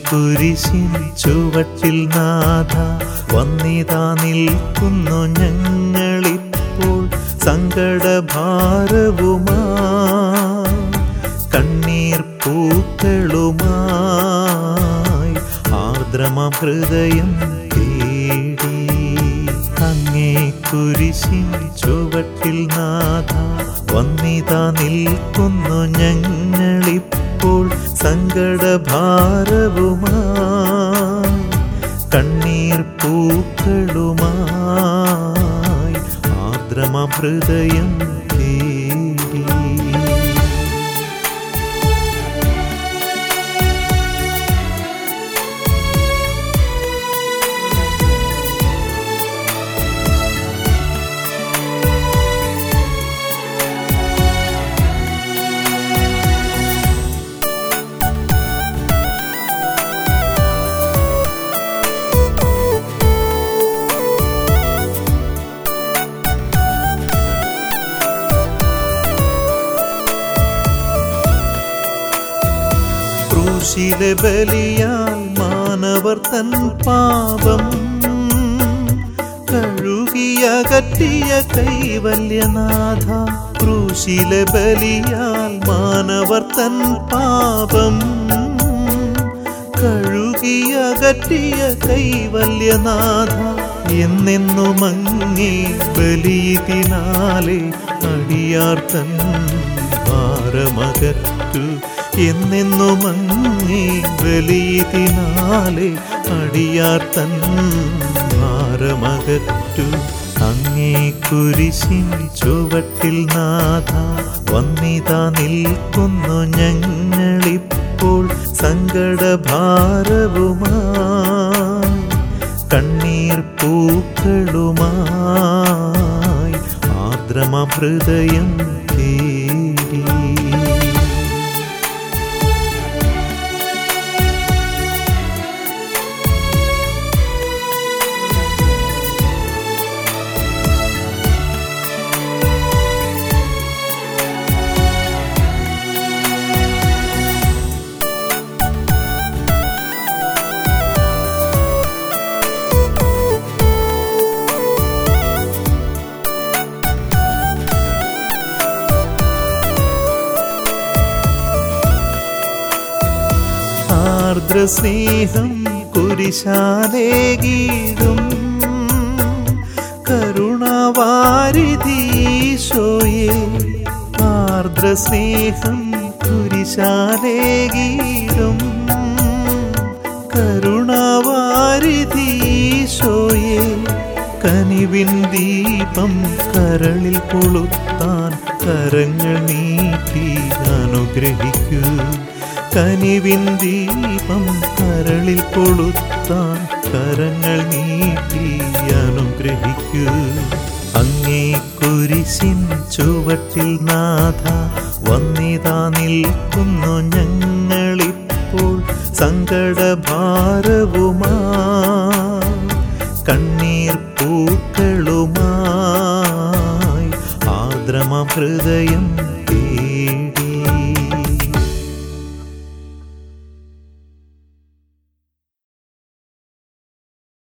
കുരിശിൻ ചുവട്ടിൽ നാഥ വന്നിതാ നിൽക്കുന്നു ഞങ്ങളിപ്പോൾ സങ്കടഭാരവുമാ കണ്ണീർ പൂക്കളുമായി ആർദ്രമ ഹൃദയം തേടി അങ്ങേ കുരിശിൻ ചുവട്ടിൽ നാഥ വന്നിതാ നിൽക്കുന്നു ഞങ്ങളിപ്പോൾ സങ്കടഭാരവുമായി കണ്ണീർ പൂക്കളുമായി ആർദ്രമ ഹൃദയം തേടി ക്രൂശിലെ ബലിയാൽ മാനവർ തൻ പാപം കഴുകിയകറ്റിയ കൈവല്യനാഥ ക്രൂശിലെ ബലിയാൽ മാനവർ തൻ പാപം കഴുകിയകറ്റിയ കൈവല്യനാഥ എന്നെന്നും അങ്ങേ ബലിതിനാലെ അടിയാർ തൻ ഭാരമകറ്റു എന്നെന്നും അങ്ങേ ബലിതിനാലെ അടിയാർ തൻ ഭാരമകറ്റു അങ്ങേ കുരിശിൻ ചുവട്ടിൽ നാഥ വന്നിതാ നിൽക്കുന്നു ഞങ്ങളിപ്പോൾ സങ്കടഭാരവുമായി കണ്ണീർ പൂക്കളുമായി ആർദ്രമ ഹൃദയം തേടി ആർദ്രസ്നേഹം കുരിശാലേകീടും കരുണാവാരിധീശോയെ ആർദ്രസ്നേഹം കുരിശാലേകീടും കരുണാവാരിധീശോയെ കനിവിൻ ദീപം കരളിൽ കൊളുത്താൻ കരങ്ങൾ നീട്ടി അനുഗ്രഹിക്കൂ കനിവിൻ ദീപം കരളിൽ കൊളുത്താൻ കരങ്ങൾ നീട്ടി അനുഗ്രഹിക്കൂ അങ്ങേ കുരിശിൻ ചുവട്ടിൽ നാഥ വന്നിതാ നിൽക്കുന്നു ഞങ്ങളിപ്പോൾ സങ്കടഭാരവുമാ കണ്ണീർ പൂക്കളുമായി ആർദ്രമ ഹൃദയം തേടി